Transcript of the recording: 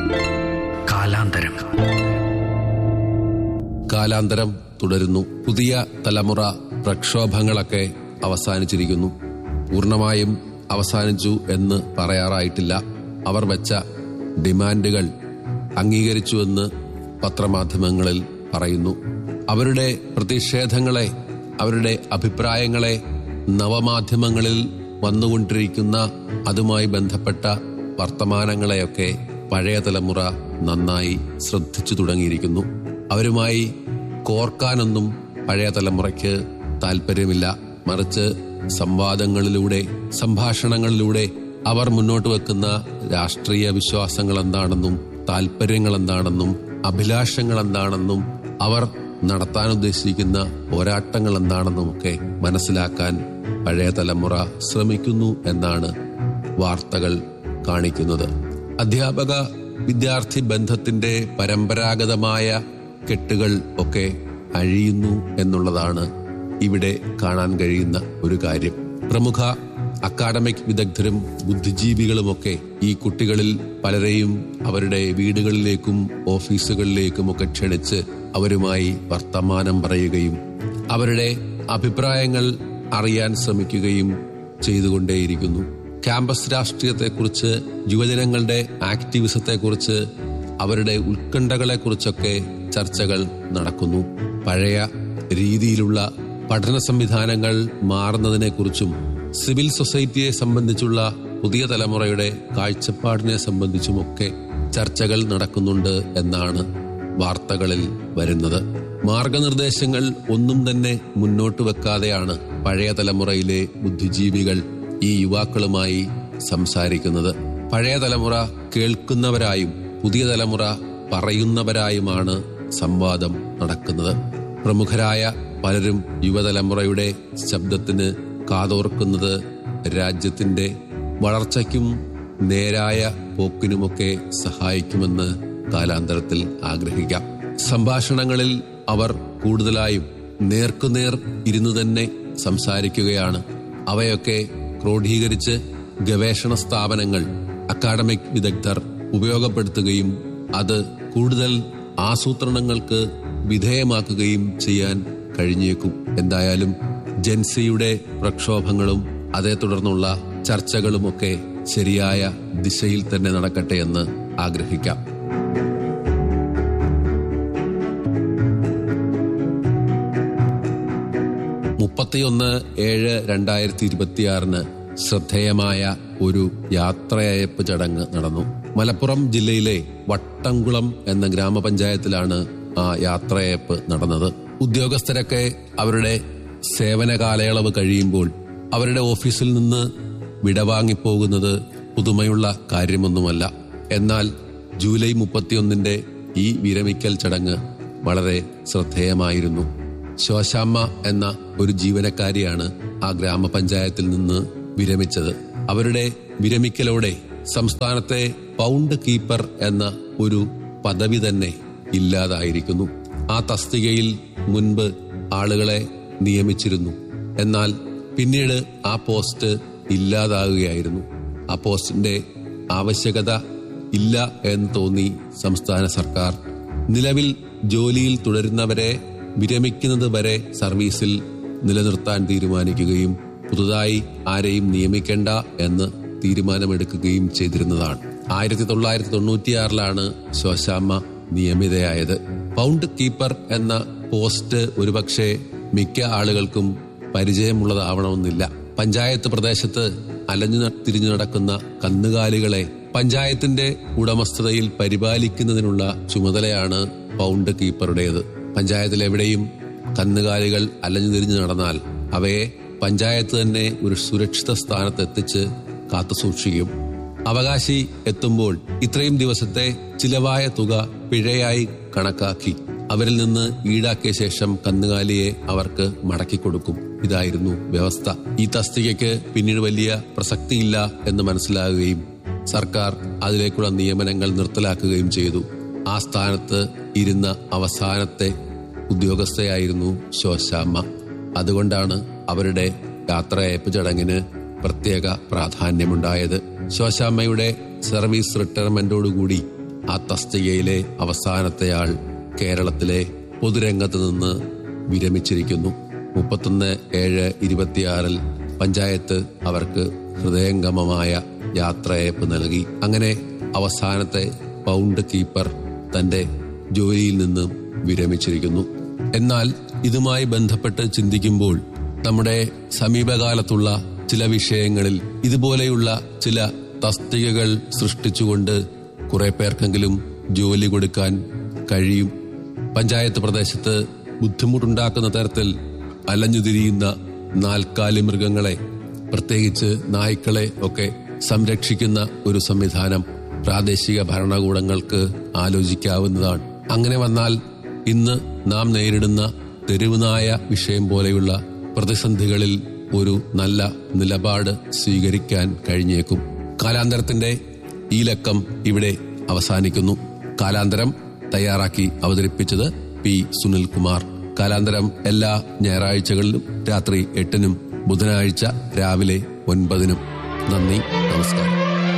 കാലാന്തരം കാലാന്തരം തുടരുന്നു പുതിയ തലമുറ പ്രക്ഷോഭങ്ങളൊക്കെ അവസാനിച്ചിരിക്കുന്നു പൂർണ്ണമായും അവസാനിച്ചു എന്ന് പറയാറായിട്ടില്ല അവർ വെച്ച ഡിമാൻഡുകൾ അംഗീകരിച്ചുവെന്ന് പത്രമാധ്യമങ്ങളിൽ പറയുന്നു അവരുടെ പ്രതിഷേധങ്ങളെ അവരുടെ അഭിപ്രായങ്ങളെ നവമാധ്യമങ്ങളിൽ വന്നുകൊണ്ടിരിക്കുന്ന അതുമായി ബന്ധപ്പെട്ട വർത്തമാനങ്ങളെയൊക്കെ പഴയ തലമുറ നന്നായി ശ്രദ്ധിച്ചു തുടങ്ങിയിരിക്കുന്നു അവരുമായി കോർക്കാനൊന്നും പഴയ തലമുറയ്ക്ക് താല്പര്യമില്ല മറിച്ച് സംവാദങ്ങളിലൂടെ സംഭാഷണങ്ങളിലൂടെ അവർ മുന്നോട്ട് വെക്കുന്ന രാഷ്ട്രീയ വിശ്വാസങ്ങൾ എന്താണെന്നും താല്പര്യങ്ങൾ എന്താണെന്നും അഭിലാഷങ്ങൾ എന്താണെന്നും അവർ നടത്താൻ ഉദ്ദേശിക്കുന്ന പോരാട്ടങ്ങൾ എന്താണെന്നുമൊക്കെ മനസ്സിലാക്കാൻ പഴയ തലമുറ ശ്രമിക്കുന്നു എന്നാണ് വാർത്തകൾ കാണിക്കുന്നത് അധ്യാപക വിദ്യാർത്ഥി ബന്ധത്തിന്റെ പരമ്പരാഗതമായ കെട്ടുകൾ ഒക്കെ അഴിയുന്നു എന്നുള്ളതാണ് ഇവിടെ കാണാൻ കഴിയുന്ന ഒരു കാര്യം പ്രമുഖ അക്കാഡമിക് വിദഗ്ധരും ബുദ്ധിജീവികളുമൊക്കെ ഈ കുട്ടികളിൽ പലരെയും അവരുടെ വീടുകളിലേക്കും ഓഫീസുകളിലേക്കും ഒക്കെ ക്ഷണിച്ച് അവരുമായി വർത്തമാനം പറയുകയും അവരുടെ അഭിപ്രായങ്ങൾ അറിയാൻ ശ്രമിക്കുകയും ചെയ്തുകൊണ്ടേയിരിക്കുന്നു ക്യാമ്പസ് രാഷ്ട്രീയത്തെക്കുറിച്ച് യുവജനങ്ങളുടെ ആക്ടിവിസത്തെക്കുറിച്ച് അവരുടെ ഉത്കണ്ഠകളെക്കുറിച്ചൊക്കെ ചർച്ചകൾ നടക്കുന്നു പഴയ രീതിയിലുള്ള പഠന സംവിധാനങ്ങൾ മാറുന്നതിനെക്കുറിച്ചും സിവിൽ സൊസൈറ്റിയെ സംബന്ധിച്ചുള്ള പുതിയ തലമുറയുടെ കാഴ്ചപ്പാടിനെ സംബന്ധിച്ചുമൊക്കെ ചർച്ചകൾ നടക്കുന്നുണ്ട് എന്നാണ് വാർത്തകളിൽ വരുന്നത് മാർഗനിർദ്ദേശങ്ങൾ ഒന്നും തന്നെ മുന്നോട്ട് വെക്കാതെയാണ് പഴയ തലമുറയിലെ ബുദ്ധിജീവികൾ ഈ യുവാക്കളുമായി സംസാരിക്കുന്നത് പഴയ തലമുറ കേൾക്കുന്നവരായും പുതിയ തലമുറ പറയുന്നവരായുമാണ് സംവാദം നടക്കുന്നത് പ്രമുഖരായ പലരും യുവതലമുറയുടെ ശബ്ദത്തിന് കാതോർക്കുന്നത് രാജ്യത്തിന്റെ വളർച്ചയ്ക്കും നേരായ പോക്കിനുമൊക്കെ സഹായിക്കുമെന്ന് കാലാന്തരത്തിൽ ആഗ്രഹിക്കാം സംഭാഷണങ്ങളിൽ അവർ കൂടുതലായും നേർക്കുനേർ ഇരുന്നു തന്നെ സംസാരിക്കുകയാണ് അവയൊക്കെ ക്രോഡീകരിച്ച് ഗവേഷണ സ്ഥാപനങ്ങൾ അക്കാഡമിക് വിദഗ്ധർ ഉപയോഗപ്പെടുത്തുകയും അത് കൂടുതൽ ആസൂത്രണങ്ങൾക്ക് വിധേയമാക്കുകയും ചെയ്യാൻ കഴിഞ്ഞേക്കും എന്തായാലും ജൻസിയുടെ പ്രക്ഷോഭങ്ങളും അതേ തുടർന്നുള്ള ചർച്ചകളുമൊക്കെ ശരിയായ ദിശയിൽ തന്നെ നടക്കട്ടെ എന്ന് ആഗ്രഹിക്കാം മുപ്പത്തിയൊന്ന് ഏഴ് രണ്ടായിരത്തി ഇരുപത്തിയാറിന് ശ്രദ്ധേയമായ ഒരു യാത്രയയപ്പ് ചടങ്ങ് നടന്നു മലപ്പുറം ജില്ലയിലെ വട്ടംകുളം എന്ന ഗ്രാമപഞ്ചായത്തിലാണ് ആ യാത്രയയപ്പ് നടന്നത് ഉദ്യോഗസ്ഥരൊക്കെ അവരുടെ സേവന കാലയളവ് കഴിയുമ്പോൾ അവരുടെ ഓഫീസിൽ നിന്ന് വിടവാങ്ങിപ്പോകുന്നത് പുതുമയുള്ള കാര്യമൊന്നുമല്ല എന്നാൽ ജൂലൈ മുപ്പത്തിയൊന്നിന്റെ ഈ വിരമിക്കൽ ചടങ്ങ് വളരെ ശ്രദ്ധേയമായിരുന്നു ശോശാമ്മ എന്ന ഒരു ജീവനക്കാരിയാണ് ആ ഗ്രാമപഞ്ചായത്തിൽ നിന്ന് വിരമിച്ചത് അവരുടെ വിരമിക്കലോടെ സംസ്ഥാനത്തെ പൗണ്ട് കീപ്പർ എന്ന ഒരു പദവി തന്നെ ഇല്ലാതായിരിക്കുന്നു ആ തസ്തികയിൽ മുൻപ് ആളുകളെ നിയമിച്ചിരുന്നു എന്നാൽ പിന്നീട് ആ പോസ്റ്റ് ഇല്ലാതാകുകയായിരുന്നു ആ പോസ്റ്റിന്റെ ആവശ്യകത ഇല്ല എന്ന് തോന്നി സംസ്ഥാന സർക്കാർ നിലവിൽ ജോലിയിൽ തുടരുന്നവരെ വിരമിക്കുന്നത് വരെ സർവീസിൽ നിലനിർത്താൻ തീരുമാനിക്കുകയും പുതുതായി ആരെയും നിയമിക്കേണ്ട എന്ന് തീരുമാനമെടുക്കുകയും ചെയ്തിരുന്നതാണ് ആയിരത്തി തൊള്ളായിരത്തി തൊണ്ണൂറ്റിയാറിലാണ് ശോശാമ്മ നിയമിതയായത് പൗണ്ട് കീപ്പർ എന്ന പോസ്റ്റ് ഒരുപക്ഷെ മിക്ക ആളുകൾക്കും പരിചയമുള്ളതാവണമെന്നില്ല പഞ്ചായത്ത് പ്രദേശത്ത് അലഞ്ഞു ന- തിരിഞ്ഞു നടക്കുന്ന കന്നുകാലികളെ പഞ്ചായത്തിന്റെ ഉടമസ്ഥതയിൽ പരിപാലിക്കുന്നതിനുള്ള ചുമതലയാണ് പൗണ്ട് കീപ്പറുടേത് പഞ്ചായത്തിൽ എവിടെയും കന്നുകാലികൾ അലഞ്ഞു തിരിഞ്ഞു നടന്നാൽ അവയെ പഞ്ചായത്ത് തന്നെ ഒരു സുരക്ഷിത സ്ഥാനത്ത് എത്തിച്ച് കാത്തുസൂക്ഷിക്കും അവകാശി എത്തുമ്പോൾ ഇത്രയും ദിവസത്തെ ചിലവായ തുക പിഴയായി കണക്കാക്കി അവരിൽ നിന്ന് ഈടാക്കിയ ശേഷം കന്നുകാലിയെ അവർക്ക് മടക്കി കൊടുക്കും ഇതായിരുന്നു വ്യവസ്ഥ ഈ തസ്തികയ്ക്ക് പിന്നീട് വലിയ പ്രസക്തിയില്ല എന്ന് മനസ്സിലാകുകയും സർക്കാർ അതിലേക്കുള്ള നിയമനങ്ങൾ നിർത്തലാക്കുകയും ചെയ്തു ആ സ്ഥാനത്ത് ഇരുന്ന അവസാനത്തെ ഉദ്യോഗസ്ഥയായിരുന്നു ശോശാമ്മ അതുകൊണ്ടാണ് അവരുടെ യാത്രയയപ്പ് ചടങ്ങിന് പ്രത്യേക പ്രാധാന്യമുണ്ടായത് ശോശാമ്മയുടെ സർവീസ് റിട്ടയർമെന്റോടുകൂടി ആ തസ്തികയിലെ അവസാനത്തെ ആൾ കേരളത്തിലെ പൊതുരംഗത്ത് നിന്ന് വിരമിച്ചിരിക്കുന്നു മുപ്പത്തൊന്ന് ഏഴ് ഇരുപത്തിയാറിൽ പഞ്ചായത്ത് അവർക്ക് ഹൃദയംഗമമായ യാത്രയയപ്പ് നൽകി അങ്ങനെ അവസാനത്തെ പൗണ്ട് കീപ്പർ തന്റെ ജോലിയിൽ നിന്നും വിരമിച്ചിരിക്കുന്നു എന്നാൽ ഇതുമായി ബന്ധപ്പെട്ട് ചിന്തിക്കുമ്പോൾ നമ്മുടെ സമീപകാലത്തുള്ള ചില വിഷയങ്ങളിൽ ഇതുപോലെയുള്ള ചില തസ്തികകൾ സൃഷ്ടിച്ചുകൊണ്ട് കുറെ പേർക്കെങ്കിലും ജോലി കൊടുക്കാൻ കഴിയും പഞ്ചായത്ത് പ്രദേശത്ത് ബുദ്ധിമുട്ടുണ്ടാക്കുന്ന തരത്തിൽ അലഞ്ഞുതിരിയുന്ന നാൽക്കാലി മൃഗങ്ങളെ പ്രത്യേകിച്ച് നായ്ക്കളെ ഒക്കെ സംരക്ഷിക്കുന്ന ഒരു സംവിധാനം പ്രാദേശിക ഭരണകൂടങ്ങൾക്ക് ആലോചിക്കാവുന്നതാണ് അങ്ങനെ വന്നാൽ ഇന്ന് നാം നേരിടുന്ന തെരുവുനായ വിഷയം പോലെയുള്ള പ്രതിസന്ധികളിൽ ഒരു നല്ല നിലപാട് സ്വീകരിക്കാൻ കഴിഞ്ഞേക്കും കാലാന്തരത്തിന്റെ ഈ ലക്കം ഇവിടെ അവസാനിക്കുന്നു കാലാന്തരം തയ്യാറാക്കി അവതരിപ്പിച്ചത് പി സുനിൽകുമാർ കാലാന്തരം എല്ലാ ഞായറാഴ്ചകളിലും രാത്രി എട്ടിനും ബുധനാഴ്ച രാവിലെ ഒൻപതിനും നന്ദി നമസ്കാരം